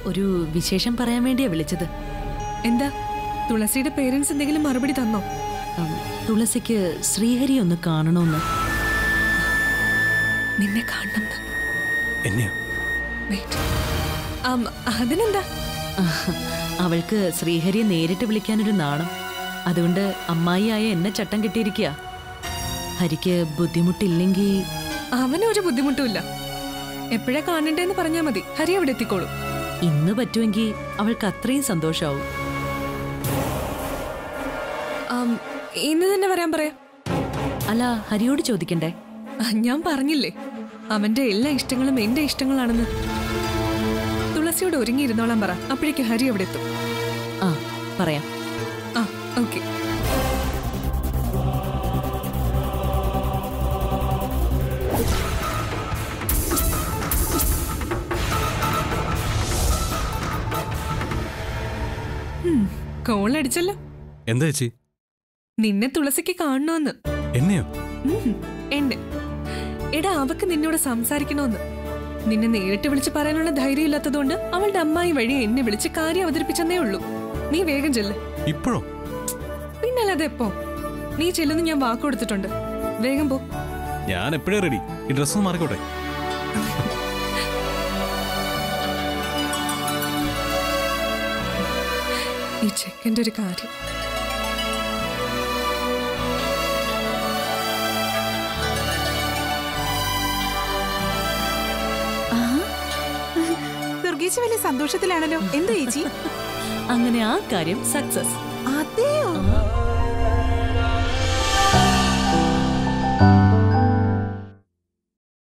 ഒരു വിശേഷം പറയാൻ വേണ്ടിയാ വിളിച്ചത് എന്താ തുളസിയുടെ പേരൻസ് എന്തെങ്കിലും മറുപടി തന്നോ ഉം, തുളസിക്ക് ശ്രീഹരി ഒന്ന് കാണണമെന്ന് നിന്നെ കാണണം എന്നെയോ അതിനെന്താ ആഹ്, അവൾക്ക് ശ്രീഹരിയെ നേരിട്ട് വിളിക്കാനൊരു നാണം അതുകൊണ്ട് അമ്മായിയായ എന്നെ ചട്ടം കെട്ടിയിരിക്കുക ഹരിക്ക് ബുദ്ധിമുട്ടില്ലെങ്കിൽ അവനൊരു ബുദ്ധിമുട്ടുമില്ല എപ്പോഴാ കാണണ്ടേന്ന് പറഞ്ഞാ മതി ഹരി അവിടെ എത്തിക്കോളും ഇന്ന് പറ്റുമെങ്കിൽ അവൾക്ക് അത്രയും സന്തോഷാവും ആം, ഇന്ന് തന്നെ വരാൻ പറയാം അല്ല ഹരിയോട് ചോദിക്കണ്ടേ ആ, ഞാൻ പറഞ്ഞില്ലേ അവന്റെ എല്ലാ ഇഷ്ടങ്ങളും എന്റെ ഇഷ്ടങ്ങളാണെന്ന് തുളസിയോട് ഒരുങ്ങിയിരുന്നോളാൻ പറ അപ്പോഴേക്ക് ഹരി അവിടെ എത്തും ആ പറയാം ആ ഓക്കെ കോൾ അടിച്ചല്ലോ എന്താ ചേച്ചി നിന്നെ തുളസിക്ക് കാണണമെന്ന് എന്നെയോ ഉം, എന്നെ എടാ അവക്ക് നിന്നോട് സംസാരിക്കണമെന്ന് നിന്നെ നേരിട്ട് വിളിച്ച് പറയാനുള്ള ധൈര്യം ഇല്ലാത്തതുകൊണ്ട് അവളുടെ അമ്മായി വഴി എന്നെ വിളിച്ച് കാര്യം അവതരിപ്പിച്ചെന്നേ ഉള്ളൂ നീ വേഗം ചെല്ല് ഇപ്പോഴോ പിന്നല്ലാതെ എപ്പോ നീ ചെല്ലുന്നു ഞാൻ വാക്ക് കൊടുത്തിട്ടുണ്ട് വേഗം പോ ഞാൻ എപ്പോഴേ റെഡി ഈ ഡ്രസ്സ് മാറിക്കോട്ടെ ഈ ചെക്കൻ്റെ ഒരു കാര്യം ദുർഗേച്ചി വലിയ സന്തോഷത്തിലാണല്ലോ എന്താ ചേച്ചി അങ്ങനെ ആ കാര്യം സക്സസ് അതെയോ